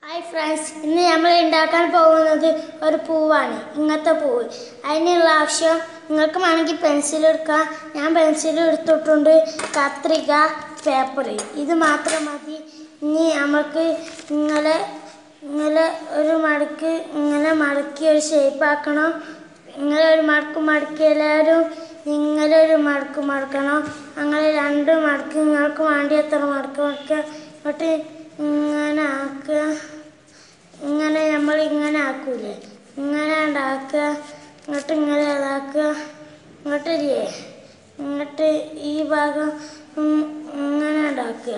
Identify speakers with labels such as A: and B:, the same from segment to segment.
A: Hi friends ഇന്ന് നമ്മൾ ഉണ്ടാക്കാൻ പോകുന്നത് ഒരു പൂവാണ് ഇങ്ങനത്തെ പൂവ് അതിനുള്ള ആവശ്യം നിങ്ങൾക്ക് വേണമെങ്കിൽ പെൻസിൽ എടുക്കാം ഞാൻ പെൻസിൽ എടുത്തിട്ടുണ്ട് കത്രിക പേപ്പർ ഇത് മാത്രം മതി ഇനി നമുക്ക് ഇങ്ങനെ ഇങ്ങനെ ഒരു മടക്ക് ഇങ്ങനെ മടക്കി ഒരു ഷേപ്പ് ആക്കണം ഇങ്ങനെ ഒരു മടക്ക് മടക്കി എല്ലാവരും ഇങ്ങനെ ഒരു മടക്ക് മടക്കണം അങ്ങനെ രണ്ട് മടക്ക് നിങ്ങൾക്ക് വേണ്ടി എത്ര മടക്ക് മടക്കുക എന്നിട്ട് ഇങ്ങനെ ആക്കുക ഇങ്ങനെ നമ്മൾ ഇങ്ങനെ ആക്കൂലേ ഇങ്ങനെ ഉണ്ടാക്കുക ഇങ്ങോട്ട് ഇങ്ങനെ ഇതാക്കുക ഇങ്ങോട്ട് ഇല്ലേ ഇങ്ങോട്ട് ഈ ഭാഗം ഉം ഇങ്ങനെ ഉണ്ടാക്കുക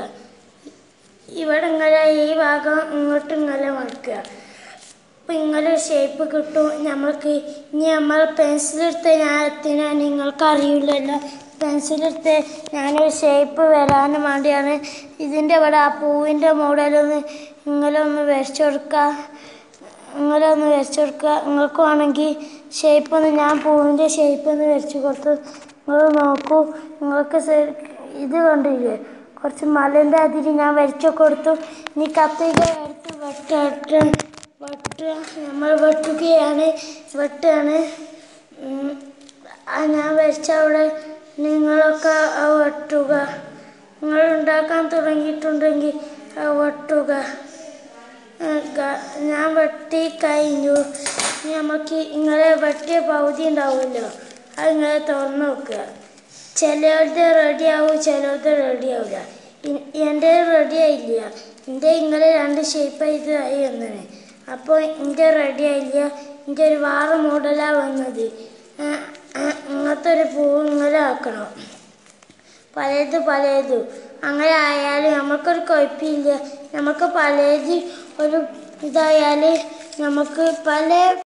A: ഇവിടെ ഇങ്ങനെ ഈ ഭാഗം ഇങ്ങോട്ട് ഇങ്ങനെ മടക്കുക അപ്പം ഇങ്ങനെ ഒരു ഷേപ്പ് കിട്ടും നമ്മൾക്ക് ഇനി നമ്മൾ പെൻസിലെടുത്ത് ഞാൻ എത്തിനാ നിങ്ങൾക്ക് അറിയില്ലല്ലോ പെൻസിലെടുത്ത് ഞാനൊരു ഷേപ്പ് വരാനും വേണ്ടിയാണ് ഇതിൻ്റെ ഇവിടെ ആ പൂവിൻ്റെ മോഡലൊന്ന് ഇങ്ങനെ ഒന്ന് വരച്ചു കൊടുക്കുക ഇങ്ങനെ ഒന്ന് വരച്ചു കൊടുക്കുക നിങ്ങൾക്ക് വേണമെങ്കിൽ ഷേപ്പ് ഒന്ന് ഞാൻ പൂവിൻ്റെ ഷേപ്പ് ഒന്ന് വരച്ചു കൊടുത്തു നിങ്ങൾ നോക്കൂ നിങ്ങൾക്ക് ശരി- ഇത് കണ്ടില്ലേ കുറച്ച് മലൻ്റെ അതിരി ഞാൻ വരച്ചു കൊടുത്തു ഇനി കത്തിക എടുത്ത് വെട്ടിട്ട് വെട്ടുക നമ്മൾ വെട്ടുകയാണ് വെട്ടുകയാണ് ഉം. ആ ഞാൻ വരച്ച അവിടെ നിങ്ങളൊക്കെ ആ വെട്ടുക നിങ്ങൾ ഉണ്ടാക്കാൻ തുടങ്ങിയിട്ടുണ്ടെങ്കിൽ ആ വെട്ടുക ആ, ഗ- ഞാൻ വെട്ടി കഴിഞ്ഞു ഇനി നമുക്ക് ഇങ്ങനെ വെട്ടിയ പകുതി ഉണ്ടാവുമല്ലോ അത് ഇങ്ങനെ തുറന്ന് നോക്കുക ചിലവരുടെ റെഡി ആവും ചിലവരുടെ റെഡി ആവില്ല എൻ്റെ റെഡി ആയില്ല എൻ്റെ ഇങ്ങനെ രണ്ട് ഷേപ്പ് ഇത് ആയി വന്നത് അപ്പോൾ എൻ്റെ റെഡി ആയില്ല എൻ്റെ ഒരു വേറെ മോഡലാണ് വന്നത് ആ, ആ, ഇങ്ങനത്തെ ഒരു പൂവ് ഇങ്ങനെ ആക്കണം പലത് പലതും അങ്ങനെ ആയാലും നമുക്കൊരു കുഴപ്പമില്ല നമുക്ക് പലത് ഒരു ഇതായാൽ നമുക്ക് പല